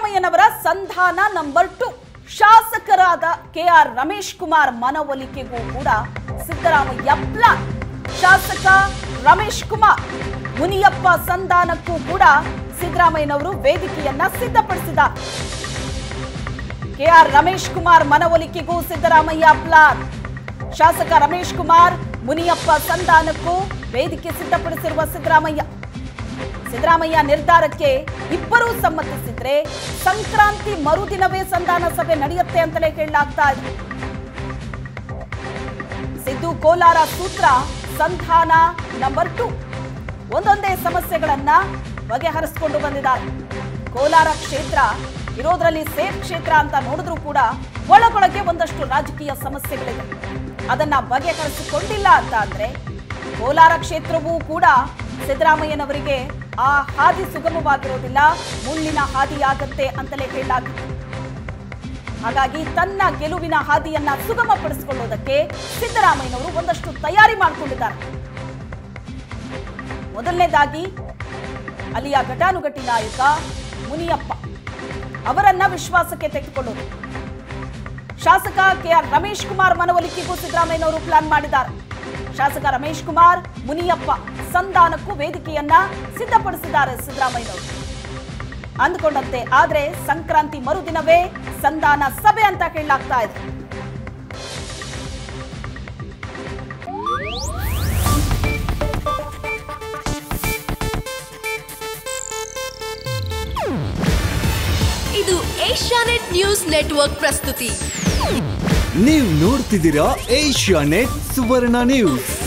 ಸಿದ್ದರಾಮಯ್ಯನವರ ಸಂಧಾನ number two ಶಾಸಕರಾದ ಕೆ ಆರ್ ರಮೇಶ್ ಕುಮಾರ್ ಮನವೊಲಿಕೆಗೂ ಕೂಡ ಸಿದ್ದರಾಮಯ್ಯ ಪ್ಲಾನ್ ಶಾಸಕ ರಮೇಶ್ ಕುಮಾರ್ ಮುನಿಯಪ್ಪ ಸಂಧಾನಕ್ಕೂ ಕೂಡ ಸಿದ್ದರಾಮಯ್ಯನವರು ವೇದಿಕೆಯನ್ನ ಸಿದ್ಧಪಡಿಸಿದ್ದಾರೆ ಕೆಆರ್ ರಮೇಶ್ ಕುಮಾರ್ ಮನವೊಲಿಕೆಗೂ ಸಿದ್ದರಾಮಯ್ಯ ಪ್ಲಾನ್ ಶಾಸಕ ರಮೇಶ್ ಕುಮಾರ್ ಮುನಿಯಪ್ಪ ಸಂಧಾನಕ್ಕೂ ವೇದಿಕೆ ಸಿದ್ಧಪಡಿಸಿರುವ ಸಿದ್ದರಾಮಯ್ಯ ಸಿದ್ದರಾಮಯ್ಯ ನಿರ್ಧಾರಕ್ಕೆ ಇಬ್ಬರೂ ಸಮ್ಮತಿಸಿದ್ರೆ ಸಂಕ್ರಾಂತಿ ಮರುದಿನವೇ ಸಂಧಾನ ಸಭೆ ನಡೆಯುತ್ತೆ ಅಂತಲೇ ಹೇಳಲಾಗ್ತಾ ಇದೆ ಸಿದ್ದು ಕೋಲಾರ ಸೂತ್ರ ಸಂಧಾನ ನಂಬರ್ ಟು ಒಂದೊಂದೇ ಸಮಸ್ಯೆಗಳನ್ನ ಬಗೆಹರಿಸಿಕೊಂಡು ಬಂದಿದ್ದಾರೆ ಕೋಲಾರ ಕ್ಷೇತ್ರ ಇರೋದ್ರಲ್ಲಿ ಸೇಫ್ ಕ್ಷೇತ್ರ ಅಂತ ನೋಡಿದ್ರೂ ಕೂಡ ಒಳಗೊಳಗೆ ಒಂದಷ್ಟು ರಾಜಕೀಯ ಸಮಸ್ಯೆಗಳಿವೆ ಅದನ್ನ ಬಗೆಹರಿಸಿಕೊಂಡಿಲ್ಲ ಅಂತ ಅಂದ್ರೆ ಕೋಲಾರ ಕ್ಷೇತ್ರವೂ ಕೂಡ ಸಿದ್ದರಾಮಯ್ಯನವರಿಗೆ ಆ ಹಾದಿ ಸುಗಮವಾಗಿರೋದಿಲ್ಲ ಮುಳ್ಳಿನ ಹಾದಿಯಾಗತ್ತೆ ಅಂತಲೇ ಹೇಳಲಾಗಿತ್ತು ಹಾಗಾಗಿ ತನ್ನ ಗೆಲುವಿನ ಹಾದಿಯನ್ನ ಸುಗಮಪಡಿಸಿಕೊಳ್ಳೋದಕ್ಕೆ ಸಿದ್ದರಾಮಯ್ಯನವರು ಒಂದಷ್ಟು ತಯಾರಿ ಮಾಡಿಕೊಂಡಿದ್ದಾರೆ ಮೊದಲನೇದಾಗಿ ಅಲ್ಲಿಯ ಘಟಾನುಘಟಿ ನಾಯಕ ಮುನಿಯಪ್ಪ ಅವರನ್ನ ವಿಶ್ವಾಸಕ್ಕೆ ತೆಗೆದುಕೊಳ್ಳೋದು ಶಾಸಕ ಕೆಆರ್ ರಮೇಶ್ ಕುಮಾರ್ ಮನವೊಲಿಕೆಗೂ ಸಿದ್ದರಾಮಯ್ಯನವರು ಪ್ಲಾನ್ ಮಾಡಿದ್ದಾರೆ ಶಾಸಕ ರಮೇಶ್ ಕುಮಾರ್ ಮುನಿಯಪ್ಪ ಸಂಧಾನಕ್ಕೂ ವೇದಿಕೆಯನ್ನ ಸಿದ್ಧಪಡಿಸಿದ್ದಾರೆ ಸಿದ್ದರಾಮಯ್ಯನವರು ಅಂದ್ಕೊಂಡಂತೆ ಆದ್ರೆ ಸಂಕ್ರಾಂತಿ ಮರುದಿನವೇ ಸಂಧಾನ ಸಭೆ ಅಂತ ಹೇಳಲಾಗ್ತಾ ಇದೆ ಇದು ಏಷ್ಯಾನೆಟ್ ನ್ಯೂಸ್ ನೆಟ್ವರ್ಕ್ ಪ್ರಸ್ತುತಿ ನೀವು ನೋಡ್ತಿದ್ದೀರಾ ಏಷ್ಯಾ ನೆಟ್ ಸುವರ್ಣ ನ್ಯೂಸ್